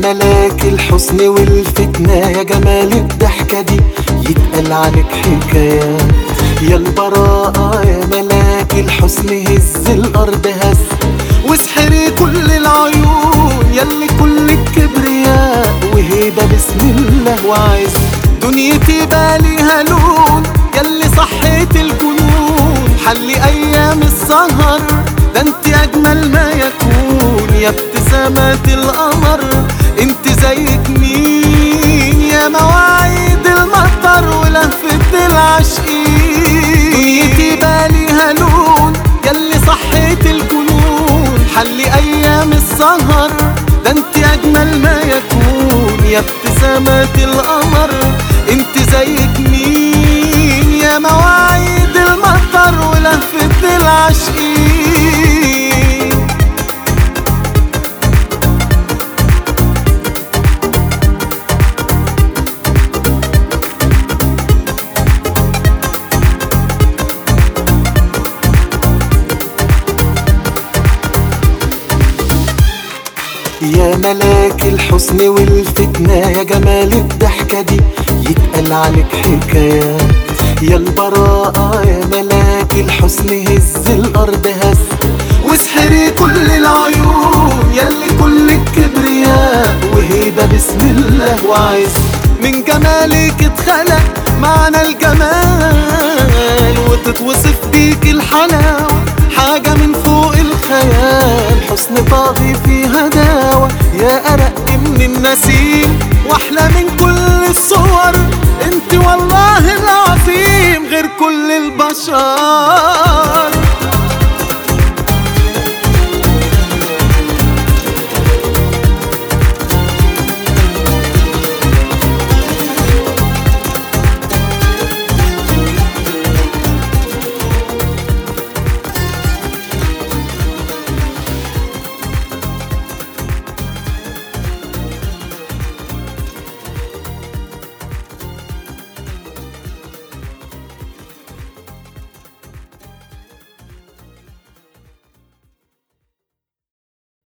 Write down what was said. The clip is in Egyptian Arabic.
ملاك الحسن والفتنة يا جمال الضحكة دي يتقال عنك حكايات يا البراءة يا ملاك الحسن هز الأرض هز واسحري كل العيون يلي كل الكبرياء وهيبة بسم الله وعز دنيتي باليها لون يلي صحيت الجنون حلي أيام السهر ده انت أجمل ما يكون يا ابتسامات القمر انت زيك مين يا مواعيد المطر ولهفة العاشقين دنيتي باليها لون يلي صحيت الجنون حلي ايام السهر ده انت اجمل ما يكون يا ابتسامات القمر انت زيك مين يا مواعيد المطر ولهفة العاشقين يا ملاك الحسن والفتنة يا جمال الضحكة دي يتقال عنك حكايات يا البراءة يا ملاك الحسن هز الأرض هز واسحري كل العيون يلي كل الكبرياء وهيبة بسم الله وعز من جمالك اتخلق معنى الجمال وتتوصف بيك الحلاوة حاجة من فوق الخيال حسن طاغي في هداوة يا أرق من النسيم واحلى من كل الصور انت والله العظيم غير كل البشر